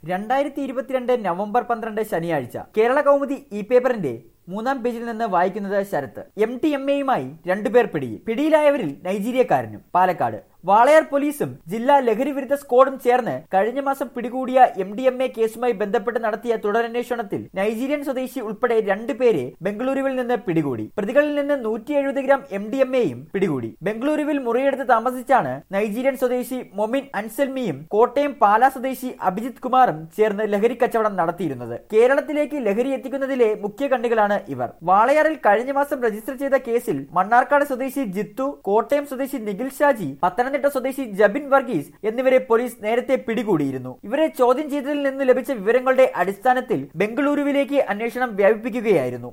രണ്ടായിരത്തി ഇരുപത്തിരണ്ട് നവംബർ പന്ത്രണ്ട് ശനിയാഴ്ച കേരള കൗമുദി ഇ പേപ്പറിന്റെ മൂന്നാം പേജിൽ നിന്ന് വായിക്കുന്നത് ശരത്ത് എം ടി എം എയുമായി രണ്ടുപേർ പിടിയിൽ പിടിയിലായവരിൽ നൈജീരിയക്കാരനും പാലക്കാട് വാളയാർ പോലീസും ജില്ലാ ലഹരി വിരുദ്ധ സ്ക്വാഡും ചേർന്ന് കഴിഞ്ഞ മാസം പിടികൂടിയ എം ഡി എം എ കേസുമായി ബന്ധപ്പെട്ട് നടത്തിയ തുടരന്വേഷണത്തിൽ നൈജീരിയൻ സ്വദേശി ഉൾപ്പെടെ രണ്ടുപേരെ ബംഗളൂരുവിൽ നിന്ന് പിടികൂടി പ്രതികളിൽ നിന്ന് നൂറ്റി എഴുപത് ഗ്രാം എം ഡി എം എയും പിടികൂടി ബംഗളൂരുവിൽ മുറിയെടുത്ത് താമസിച്ചാണ് നൈജീരിയൻ സ്വദേശി മൊമിൻ അൻസൽമിയും കോട്ടയം പാലാ സ്വദേശി അഭിജിത് കുമാറും ചേർന്ന് ലഹരി കച്ചവടം നടത്തിയിരുന്നത് കേരളത്തിലേക്ക് ലഹരി എത്തിക്കുന്നതിലെ മുഖ്യ കണ്ണികളാണ് ഇവർ വാളയാറിൽ കഴിഞ്ഞ മാസം രജിസ്റ്റർ ചെയ്ത കേസിൽ മണ്ണാർക്കാട് സ്വദേശി ജിത്തു കോട്ടയം സ്വദേശി നിഖിൽ ഷാജി പത്തനംതിട്ട സ്വദേശി ജബിൻ വർഗീസ് എന്നിവരെ പോലീസ് നേരത്തെ പിടികൂടിയിരുന്നു ഇവരെ ചോദ്യം ചെയ്തതിൽ നിന്ന് ലഭിച്ച വിവരങ്ങളുടെ അടിസ്ഥാനത്തിൽ ബംഗളൂരുവിലേക്ക് അന്വേഷണം വ്യാപിപ്പിക്കുകയായിരുന്നു